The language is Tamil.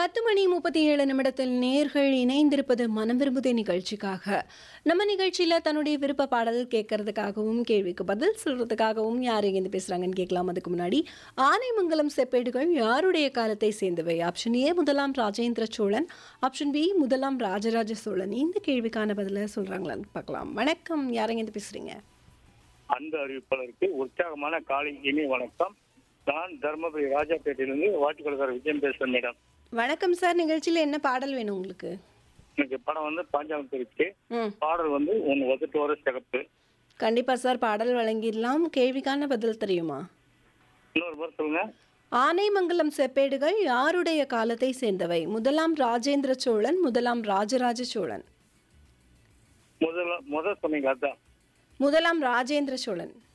பத்து மணி முப்பத்தி ஏழு நிமிடத்தில் நேர்கள் இணைந்திருப்பது மனம் விரும்புதே நிகழ்ச்சிக்காக நம்ம நிகழ்ச்சியில் தன்னுடைய விருப்ப பாடல் கேட்கறதுக்காகவும் கேள்விக்கு பதில் சொல்றதுக்காகவும் யார் எங்கேருந்து பேசுறாங்கன்னு கேட்கலாம் அதுக்கு முன்னாடி ஆனைமங்கலம் செப்பேடுகள் யாருடைய காலத்தை சேர்ந்தவை ஆப்ஷன் ஏ முதலாம் ராஜேந்திர சோழன் ஆப்ஷன் பி முதலாம் ராஜராஜ சோழன் இந்த கேள்விக்கான பதில சொல்றாங்களான்னு பார்க்கலாம் வணக்கம் யார் எங்கேருந்து பேசுறீங்க அன்பு அறிவிப்பாளருக்கு உற்சாகமான காலை இனி வணக்கம் நான் தர்மபுரி ராஜாப்பேட்டையிலிருந்து வாட்டுக்கொள்கிற விஜயம் பேசுறேன் மேடம் வணக்கம் சார் நிகழ்ச்சியில் என்ன பாடல் வேணும் உங்களுக்கு எனக்கு படம் வந்து பாஞ்சாலம் இருக்கு ம் பாடல் வந்து ஒன்று ஒதுட்டு வர சிகப்பு கண்டிப்பா சார் பாடல் வழங்கிடலாம் கேள்விக்கான பதில் தெரியுமா இன்னொரு முறை சொல்லுங்க ஆனைமங்கலம் செப்பேடுகள் யாருடைய காலத்தை சேர்ந்தவை முதலாம் ராஜேந்திர சோழன் முதலாம் ராஜராஜ சோழன் முதல்ல முதல் சொன்னீங்க அதான் முதலாம் ராஜேந்திர சோழன்